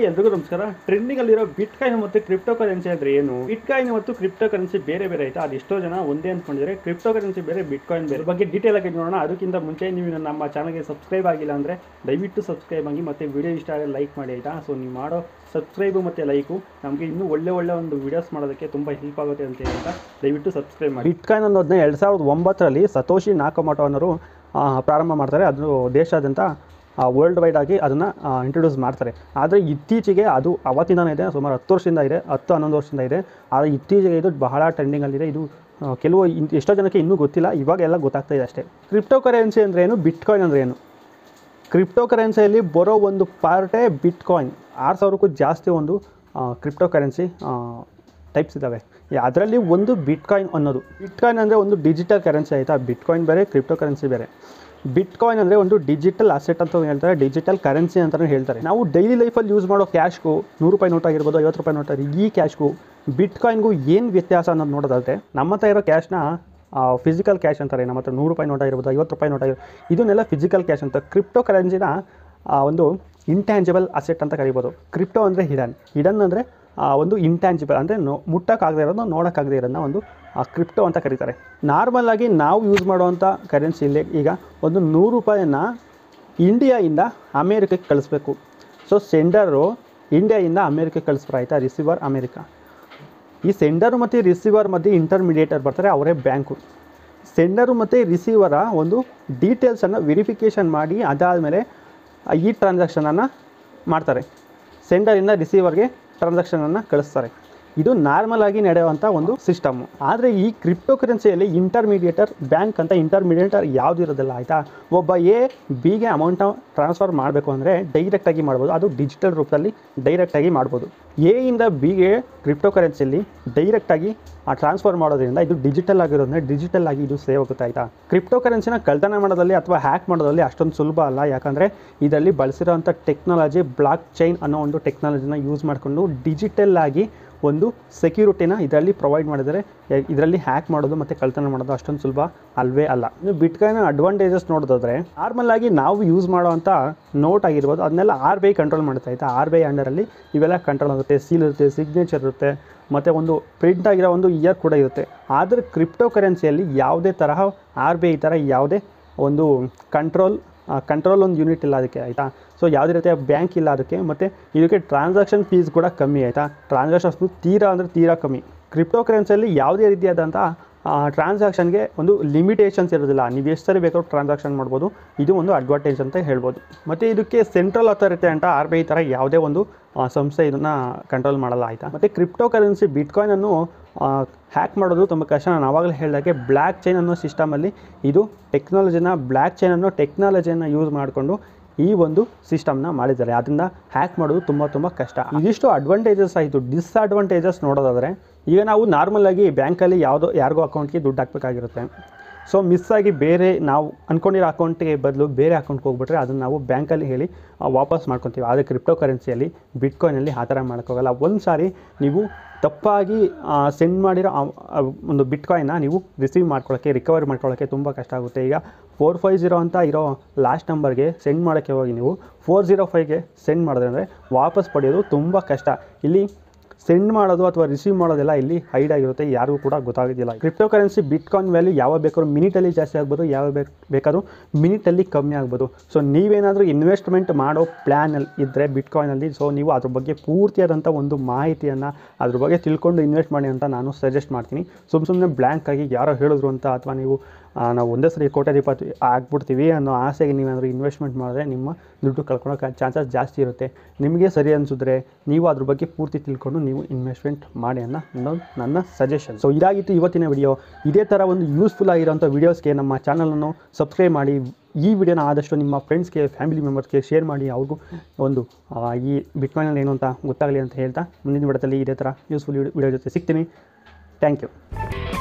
hi ಎಲ್ರಿಗೂ ನಮಸ್ಕಾರ trending ಅಲ್ಲಿರೋ ಬಿಟ್ ಕಾಯಿನ್ ಮತ್ತು ಕ್ರಿಪ್ಟೋ ಕರೆನ್ಸಿ ಅಂದ್ರೆ ಏನು ಬಿಟ್ ಕಾಯಿನ್ ಮತ್ತು ಕ್ರಿಪ್ಟೋ ಕರೆನ್ಸಿ ಬೇರೆ ಬೇರೆ ಆಯ್ತಾ ಅದು ಎಷ್ಟೋ ಜನ ಒಂದೇ ಅಂದ್ಕೊಂಡಿದ್ದಾರೆ ಕ್ರಿಪ್ಟೋ ಕರೆನ್ಸಿ ಬೇರೆ ಬಿಟ್ ಕಾಯಿನ್ ಬೇರೆ ಇದ್ರ ಬಗ್ಗೆ ಡೀಟೇಲ್ ಆಗಿ ನೋಡೋಣ ಅದಕ್ಕಿಂತ ಮುಂಚೆ ನೀವು ಇನ್ನು ನಮ್ಮ ಚಾನಲ್ಗೆ ಸಬ್ಸ್ಕ್ರೈಬ್ ಆಗಿಲ್ಲ ಅಂದ್ರೆ ದಯವಿಟ್ಟು ಸಬ್ಸ್ಕ್ರೈಬ್ ಆಗಿ ಮತ್ತೆ ವಿಡಿಯೋ ಇಷ್ಟ ಆದರೆ ಲೈಕ್ ಮಾಡಿ ಆಯ್ತಾ ಸೊ ನೀವು ಮಾಡೋ ಸಬ್ಸ್ಕ್ರೈಬು ಮತ್ತು ಲೈಕು ನಮಗೆ ಇನ್ನೂ ಒಳ್ಳೆ ಒಳ್ಳೆ ಒಂದು ವಿಡಿಯೋಸ್ ಮಾಡೋದಕ್ಕೆ ತುಂಬ ಹೆಲ್ಪ್ ಆಗುತ್ತೆ ಅಂತ ಹೇಳಿ ಅಂತ ದಯವಿಟ್ಟು ಸಬ್ಸ್ಕ್ರೈಬ್ ಮಾಡಿ ಬಿಟ್ ಕಾಯಿನ್ ಅನ್ನೋದನ್ನ ಎರಡು ಸಾವಿರದ ಒಂಬತ್ತರಲ್ಲಿ ಸತೋಶಿ ನಾಕಮೋಟೋ ಅನ್ನೋರು ಆ, ಪ್ರಾರಂಭ ಮಾಡ್ತಾರೆ ಅದು ದೇಶಾದ್ಯಂತ ವರ್ಲ್ಡ್ ವೈಡ್ ಆಗಿ ಅದನ್ನು ಇಂಟ್ರೊಡ್ಯೂಸ್ ಮಾಡ್ತಾರೆ ಆದರೆ ಇತ್ತೀಚೆಗೆ ಅದು ಅವತ್ತಿಂದನೇ ಇದೆ ಸುಮಾರು ಹತ್ತು ವರ್ಷದಿಂದ ಇದೆ ಹತ್ತು ಹನ್ನೊಂದು ವರ್ಷದಿಂದ ಇದೆ ಆದರೆ ಇತ್ತೀಚೆಗೆ ಇದು ಬಹಳ ಟ್ರೆಂಡಿಂಗಲ್ಲಿದೆ ಇದು ಆ, ಕೆಲವು ಇನ್- ಎಷ್ಟೋ ಜನಕ್ಕೆ ಇನ್ನೂ ಗೊತ್ತಿಲ್ಲ ಇವಾಗ ಎಲ್ಲ ಗೊತ್ತಾಗ್ತಾ ಇದೆ ಅಷ್ಟೇ ಕ್ರಿಪ್ಟೋ ಕರೆನ್ಸಿ ಅಂದರೆ ಏನು ಬಿಟ್ ಕಾಯಿನ್ ಅಂದರೆ ಏನು ಕ್ರಿಪ್ಟೋ ಕರೆನ್ಸಿಯಲ್ಲಿ ಬರೋ ಒಂದು ಪಾರ್ಟೇ ಬಿಟ್ ಕಾಯಿನ್ ಆರು ಸಾವಿರಕ್ಕೂ ಜಾಸ್ತಿ ಒಂದು ಕ್ರಿಪ್ಟೋ ಕರೆನ್ಸಿ ಟೈಪ್ಸ್ ಇದ್ದಾವೆ ಅದರಲ್ಲಿ ಒಂದು ಬಿಟ್ ಕಾಯಿನ್ ಅನ್ನೋದು ಬಿಟ್ ಕಾಯಿನ್ ಅಂದರೆ ಒಂದು ಡಿಜಿಟಲ್ ಕರೆನ್ಸಿ ಆಯಿತಾ ಬಿಟ್ ಕಾಯಿನ್ ಬೇರೆ ಕ್ರಿಪ್ಟೋ ಕರೆನ್ಸಿ ಬೇರೆ ಬಿಟ್ ಕಾಯಿನ್ ಅಂದರೆ ಒಂದು ಡಿಜಿಟಲ್ ಅಸೆಟ್ ಅಂತ ಹೇಳ್ತಾರೆ ಡಿಜಿಟಲ್ ಕರೆನ್ಸಿ ಅಂತಲೂ ಹೇಳ್ತಾರೆ ನಾವು ಡೈಲಿ ಲೈಫಲ್ಲಿ ಯೂಸ್ ಮಾಡೋ ಕ್ಯಾಶ್ಗೂ ನೂರು ರೂಪಾಯಿ ನೋಟ್ ಆಗಿರ್ಬೋದು ಐವತ್ತು ರೂಪಾಯಿ ನೋಟ್ ಆಗಿರ್ಬೋದು ಈ ಕ್ಯಾಶ್ಗೂ ಬಿಟ್ ಕಾಯಿನ್ಗೂ ಏನು ವ್ಯತ್ಯಾಸ ಅನ್ನೋದು ನೋಡೋದಾದ್ರೆ ನಮ್ಮ ಹತ್ರ ಇರೋ ಕ್ಯಾಶ್ನ ಫಿಸಿಕಲ್ ಕ್ಯಾಶ್ ಅಂತಾರೆ ನಮ್ಮ ಹತ್ರ ನೂರು ರೂಪಾಯಿ ನೋಟ್ ಆಗಿರ್ಬೋದು ಐವತ್ತು ರೂಪಾಯಿ ನೋಟ್ ಆಗಿರ್ಬೋದು ಇದನ್ನೆಲ್ಲ ಫಿಸಿಕಲ್ ಕ್ಯಾಶ್ ಅಂತ ಕ್ರಿಪ್ಟೋ ಕರೆನ್ಸಿನ ಆ, ಒಂದು ಇಂಟ್ಯಾಂಜಿಬಲ್ ಅಸೆಟ್ ಅಂತ ಕರಿಬೋದು ಕ್ರಿಪ್ಟೋ ಅಂದರೆ ಹಿಡನ್ ಹಿಡನ್ ಅಂದರೆ ಒಂದು ಇಂಟ್ಯಾಂಜಿಬಲ್ ಅಂದರೆ ನೋ ಮುಟ್ಟಕ್ಕಾಗದೇ ಇರೋದು ನೋಡೋಕ್ಕಾಗದೇ ಇರೋದನ್ನ ಒಂದು ಕ್ರಿಪ್ಟೋ ಅಂತ ಕರೀತಾರೆ ನಾರ್ಮಲ್ ಆಗಿ ನಾವು ಯೂಸ್ ಮಾಡುವಂಥ ಕರೆನ್ಸಿ ಇಲ್ಲಿ ಈಗ ಒಂದು ನೂರು ರೂಪಾಯಿಯನ್ನು ಇಂಡಿಯಾಯಿಂದ ಅಮೇರಿಕಕ್ಕೆ ಕಳಿಸ್ಬೇಕು ಸೊ ಸೆಂಡರು ಇಂಡಿಯಾಯಿಂದ ಅಮೇರಿಕಕ್ಕೆ ಕಳಿಸ್ತಾರೆ ಆಯಿತಾ ರಿಸೀವರ್ ಅಮೇರಿಕಾ ಈ ಸೆಂಡರ್ ಮತ್ತು ರಿಸೀವರ್ ಮಧ್ಯೆ ಇಂಟರ್ಮಿಡಿಯೇಟರ್ ಬರ್ತಾರೆ ಅವರೇ ಬ್ಯಾಂಕು ಸೆಂಡರು ಮತ್ತು ರಿಸೀವರ ಒಂದು ಡೀಟೇಲ್ಸನ್ನು ವೆರಿಫಿಕೇಷನ್ ಮಾಡಿ ಅದಾದಮೇಲೆ ಈ ಟ್ರಾನ್ಸಾಕ್ಷನನ್ನು ಮಾಡ್ತಾರೆ ಸೆಂಡರಿಂದ ರಿಸೀವರ್ಗೆ ಟ್ರಾನ್ಸಾಕ್ಷನನ್ನು ಕಳಿಸ್ತಾರೆ ಇದು ನಾರ್ಮಲ್ ಆಗಿ ನಡೆಯುವಂಥ ಒಂದು ಸಿಸ್ಟಮ್ಮು ಆದರೆ ಈ ಕ್ರಿಪ್ಟೋ ಕರೆನ್ಸಿಯಲ್ಲಿ ಇಂಟರ್ಮೀಡಿಯೇಟರ್ ಬ್ಯಾಂಕ್ ಅಂತ ಇಂಟರ್ಮೀಡಿಯೇಟರ್ ಯಾವುದು ಇರೋದಿಲ್ಲ ಆಯಿತಾ ಒಬ್ಬ ಎ ಬಿಗೆ ಅಮೌಂಟ್ ಟ್ರಾನ್ಸ್ಫರ್ ಮಾಡಬೇಕು ಅಂದರೆ ಡೈರೆಕ್ಟಾಗಿ ಮಾಡ್ಬೋದು ಅದು ಡಿಜಿಟಲ್ ರೂಪದಲ್ಲಿ ಡೈರೆಕ್ಟಾಗಿ ಮಾಡ್ಬೋದು ಎ ಇಂದ ಬಿಗೆ ಕ್ರಿಪ್ಟೋ ಕರೆನ್ಸಿಯಲ್ಲಿ ಡೈರೆಕ್ಟಾಗಿ ಆ ಟ್ರಾನ್ಸ್ಫರ್ ಮಾಡೋದ್ರಿಂದ ಇದು ಡಿಜಿಟಲ್ ಆಗಿರೋದ್ರಿಂದ ಡಿಜಿಟಲ್ ಆಗಿ ಇದು ಸೇವ್ ಆಗುತ್ತೆ ಆಯಿತಾ ಕ್ರಿಪ್ಟೋ ಕರೆನ್ಸಿನ ಕಳ್ತನ ಮಾಡೋದಲ್ಲಿ ಅಥವಾ ಹ್ಯಾಕ್ ಮಾಡೋದಲ್ಲಿ ಅಷ್ಟೊಂದು ಸುಲಭ ಅಲ್ಲ ಯಾಕಂದರೆ ಇದರಲ್ಲಿ ಬಳಸಿರೋಂಥ ಟೆಕ್ನಾಲಜಿ ಬ್ಲಾಕ್ ಚೈನ್ ಅನ್ನೋ ಒಂದು ಟೆಕ್ನಾಲಜಿನ ಯೂಸ್ ಮಾಡಿಕೊಂಡು ಡಿಜಿಟಲ್ ಆಗಿ ಒಂದು ಸೆಕ್ಯೂರಿಟಿನ ಇದರಲ್ಲಿ ಪ್ರೊವೈಡ್ ಮಾಡಿದರೆ ಇದರಲ್ಲಿ ಹ್ಯಾಕ್ ಮಾಡೋದು ಮತ್ತು ಕಳ್ತನ ಮಾಡೋದು ಅಷ್ಟೊಂದು ಸುಲಭ ಅಲ್ವೇ ಅಲ್ಲ ಇನ್ನು ಬಿಟ್ಕಾಯಿನ್ ಅಡ್ವಾಂಟೇಜಸ್ ನೋಡೋದಾದ್ರೆ ನಾರ್ಮಲ್ ಆಗಿ ನಾವು ಯೂಸ್ ಮಾಡೋವಂಥ ನೋಟ್ ಆಗಿರ್ಬೋದು ಅದನ್ನೆಲ್ಲ ಆರ್ ಬಿ ಐ ಕಂಟ್ರೋಲ್ ಮಾಡುತ್ತೆ ಆಯಿತಾ ಆರ್ ಬಿ ಐ ಅಂಡರಲ್ಲಿ ಇವೆಲ್ಲ ಕಂಟ್ರೋಲ್ ಆಗುತ್ತೆ ಸೀಲ್ ಇರುತ್ತೆ ಸಿಗ್ನೇಚರ್ ಇರುತ್ತೆ ಮತ್ತು ಒಂದು ಪ್ರಿಂಟ್ ಆಗಿರೋ ಒಂದು ಇಯರ್ ಕೂಡ ಇರುತ್ತೆ ಆದರೆ ಕ್ರಿಪ್ಟೋ ಕರೆನ್ಸಿಯಲ್ಲಿ ಯಾವುದೇ ತರಹ ಆರ್ ಬಿ ಐ ಥರ ಯಾವುದೇ ಒಂದು ಕಂಟ್ರೋಲ್ ಕಂಟ್ರೋಲ್ ಒಂದು ಯೂನಿಟ್ ಇಲ್ಲ ಅದಕ್ಕೆ ಆಯಿತಾ ಸೊ ಯಾವುದೇ ರೀತಿಯ ಬ್ಯಾಂಕ್ ಇಲ್ಲ ಅದಕ್ಕೆ ಮತ್ತು ಇದಕ್ಕೆ ಟ್ರಾನ್ಸಾಕ್ಷನ್ ಫೀಸ್ ಕೂಡ ಕಮ್ಮಿ ಆಯಿತಾ ಟ್ರಾನ್ಸಾಕ್ಷನ್ಸ್ ತೀರಾ ಅಂದರೆ ತೀರಾ ಕಮ್ಮಿ ಕ್ರಿಪ್ಟೋ ಕರೆನ್ಸಿಯಲ್ಲಿ ಯಾವುದೇ ರೀತಿಯಾದಂಥ ಟ್ರಾನ್ಸಾಕ್ಷನ್ಗೆ ಒಂದು ಲಿಮಿಟೇಷನ್ಸ್ ಇರೋದಿಲ್ಲ ನೀವು ಎಷ್ಟು ಸರಿ ಬೇಕಾದ್ರೂ ಟ್ರಾನ್ಸಾಕ್ಷನ್ ಮಾಡ್ಬೋದು ಇದು ಒಂದು ಅಡ್ವಾಂಟೇಜ್ ಅಂತ ಹೇಳ್ಬೋದು ಮತ್ತು ಇದಕ್ಕೆ ಸೆಂಟ್ರಲ್ ಅಥಾರಿಟಿ ಅಂತ ಆರ್ ಬಿ ಐ ಥರ ಯಾವುದೇ ಒಂದು ಆ, ಸಂಸ್ಥೆ ಇದನ್ನು ಕಂಟ್ರೋಲ್ ಮಾಡಲ್ಲ ಆಯಿತಾ ಮತ್ತು ಕ್ರಿಪ್ಟೋ ಕರೆನ್ಸಿ ಬಿಟ್ಕಾಯಿನನ್ನು ಹ್ಯಾಕ್ ಮಾಡೋದು ತುಂಬ ಕಷ್ಟ ನಾನು ಆವಾಗಲೇ ಹೇಳಿದಾಗೆ ಬ್ಲ್ಯಾಕ್ ಚೈನ್ ಅನ್ನೋ ಸಿಸ್ಟಮಲ್ಲಿ ಇದು ಟೆಕ್ನಾಲಜಿನ ಬ್ಲ್ಯಾಕ್ ಚೈನ್ ಅನ್ನೋ ಟೆಕ್ನಾಲಜಿಯನ್ನು ಯೂಸ್ ಮಾಡಿಕೊಂಡು ಈ ಒಂದು ಸಿಸ್ಟಮ್ನ ಮಾಡಿದ್ದಾರೆ ಅದರಿಂದ ಹ್ಯಾಕ್ ಮಾಡೋದು ತುಂಬ ತುಂಬ ಕಷ್ಟ ಇದಿಷ್ಟು ಅಡ್ವಾಂಟೇಜಸ್ ಆಯಿತು ಡಿಸ್ಅಡ್ವಾಂಟೇಜಸ್ ನೋಡೋದಾದರೆ ಈಗ ನಾವು ನಾರ್ಮಲ್ ಆಗಿ ಬ್ಯಾಂಕಲ್ಲಿ ಯಾವುದೋ ಯಾರಿಗೋ ಅಕೌಂಟ್ಗೆ ದುಡ್ಡು ಹಾಕಬೇಕಾಗಿರುತ್ತೆ ಸೊ ಮಿಸ್ ಆಗಿ ಬೇರೆ ನಾವು ಅಂದ್ಕೊಂಡಿರೋ ಅಕೌಂಟಿಗೆ ಬದಲು ಬೇರೆ ಅಕೌಂಟ್ಗೆ ಹೋಗ್ಬಿಟ್ರೆ ಅದನ್ನು ನಾವು ಬ್ಯಾಂಕಲ್ಲಿ ಹೇಳಿ ಆ, ವಾಪಸ್ ಮಾಡ್ಕೊತೀವಿ ಆದರೆ ಕ್ರಿಪ್ಟೋ ಕರೆನ್ಸಿಯಲ್ಲಿ ಬಿಟ್ಕಾಯಿನಲ್ಲಿ ಆ ಥರ ಮಾಡೋಕ್ಕೋಗಲ್ಲ ಒಂದು ಸಾರಿ ನೀವು ತಪ್ಪಾಗಿ ಸೆಂಡ್ ಮಾಡಿರೋ ಆ- ಆ ಒಂದು ಬಿಟ್ಕಾಯಿನ್ನ ನೀವು ರಿಸೀವ್ ಮಾಡ್ಕೊಳ್ಳೋಕ್ಕೆ ರಿಕವರಿ ಮಾಡ್ಕೊಳ್ಳೋಕ್ಕೆ ತುಂಬ ಕಷ್ಟ ಆಗುತ್ತೆ ಈಗ ಫೋರ್ ಫೈವ್ ಜೀರೋ ಅಂತ ಇರೋ ಲಾಸ್ಟ್ ನಂಬರ್ಗೆ ಸೆಂಡ್ ಮಾಡೋಕ್ಕೆ ಹೋಗಿ ನೀವು ಫೋರ್ ಜೀರೋ ಫೈವ್ಗೆ ಸೆಂಡ್ ಮಾಡಿದ್ರೆ ಅಂದರೆ ವಾಪಸ್ ಪಡೆಯೋದು ತುಂಬ ಕಷ್ಟ ಇಲ್ಲಿ ಸೆಂಡ್ ಮಾಡೋದು ಅಥವಾ ರಿಸೀವ್ ಮಾಡೋದೆಲ್ಲ ಇಲ್ಲಿ ಹೈಡ್ ಆಗಿರುತ್ತೆ ಯಾರಿಗೂ ಕೂಡ ಗೊತ್ತಾಗೋದಿಲ್ಲ ಕ್ರಿಪ್ಟೋ ಕರೆನ್ಸಿ ಬಿಟ್ಕಾಯಿನ್ ವ್ಯಾಲ್ಯೂ ಯಾವ ಬೇಕಾದ್ರೂ ಮಿನಿಟಲ್ಲಿ ಜಾಸ್ತಿ ಆಗ್ಬೋದು ಯಾವ ಬೇಕು ಬೇಕಾದ್ರೂ ಮಿನಿಟಲ್ಲಿ ಕಮ್ಮಿ ಆಗ್ಬೋದು ಸೊ ನೀವೇನಾದರೂ ಇನ್ವೆಸ್ಟ್ಮೆಂಟ್ ಮಾಡೋ ಪ್ಲ್ಯಾನಲ್ಲಿ ಇದ್ದರೆ ಬಿಟ್ಕಾಯಿನಲ್ಲಿ ಸೊ ನೀವು ಅದ್ರ ಬಗ್ಗೆ ಪೂರ್ತಿಯಾದಂಥ ಒಂದು ಮಾಹಿತಿಯನ್ನು ಅದ್ರ ಬಗ್ಗೆ ತಿಳ್ಕೊಂಡು ಇನ್ವೆಸ್ಟ್ ಮಾಡಿ ಅಂತ ನಾನು ಸಜೆಸ್ಟ್ ಮಾಡ್ತೀನಿ ಸುಮ್ಮ ಸುಮ್ಮನೆ ಬ್ಲ್ಯಾಂಕ್ ಆಗಿ ಯಾರೋ ಹೇಳಿದ್ರು ಅಂತ ಅಥವಾ ನೀವು ಆ, ನಾವು ಒಂದೇ ಸರಿ ಕೋಟ್ಯಾಧಿಪತಿ ಆಗ್ಬಿಡ್ತೀವಿ ಅನ್ನೋ ಆಸೆಗೆ ನೀವೇನಾದರೂ ಇನ್ವೆಸ್ಟ್ಮೆಂಟ್ ಮಾಡಿದ್ರೆ ನಿಮ್ಮ ದುಡ್ಡು ಕಳ್ಕೊಳಕ್ಕೆ ಚಾನ್ಸಸ್ ಜಾಸ್ತಿ ಇರುತ್ತೆ ನಿಮಗೆ ಸರಿ ಅನಿಸಿದ್ರೆ ನೀವು ಅದ್ರ ಬಗ್ಗೆ ಪೂರ್ತಿ ತಿಳ್ಕೊಂಡು ನೀವು ಇನ್ವೆಸ್ಟ್ಮೆಂಟ್ ಮಾಡಿ ಅನ್ನೋ ಅನ್ನೋದು ನನ್ನ ಸಜೆಷನ್ ಸೊ ಇದಾಗಿತ್ತು ಇವತ್ತಿನ ವಿಡಿಯೋ ಇದೇ ಥರ ಒಂದು ಯೂಸ್ಫುಲ್ ಆಗಿರೋಂಥ ವೀಡಿಯೋಸ್ಗೆ ನಮ್ಮ ಚಾನಲನ್ನು ಸಬ್ಸ್ಕ್ರೈಬ್ ಮಾಡಿ ಈ ವಿಡಿಯೋನ ಆದಷ್ಟು ನಿಮ್ಮ ಫ್ರೆಂಡ್ಸ್ಗೆ ಫ್ಯಾಮಿಲಿ ಮೆಂಬರ್ಸ್ಗೆ ಶೇರ್ ಮಾಡಿ ಅವ್ರಿಗೂ ಒಂದು ಆ, ಈ ಬಿಟ್ಕಾಯಿನಲ್ಲಿ ಏನು ಅಂತ ಗೊತ್ತಾಗಲಿ ಅಂತ ಹೇಳ್ತಾ ಮುಂದಿನ ವಿಡಿಯೋದಲ್ಲಿ ಇದೇ ಥರ ಯೂಸ್ಫುಲ್ ವಿಡಿಯೋ ಜೊತೆ ಸಿಗ್ತೀನಿ ಥ್ಯಾಂಕ್ ಯು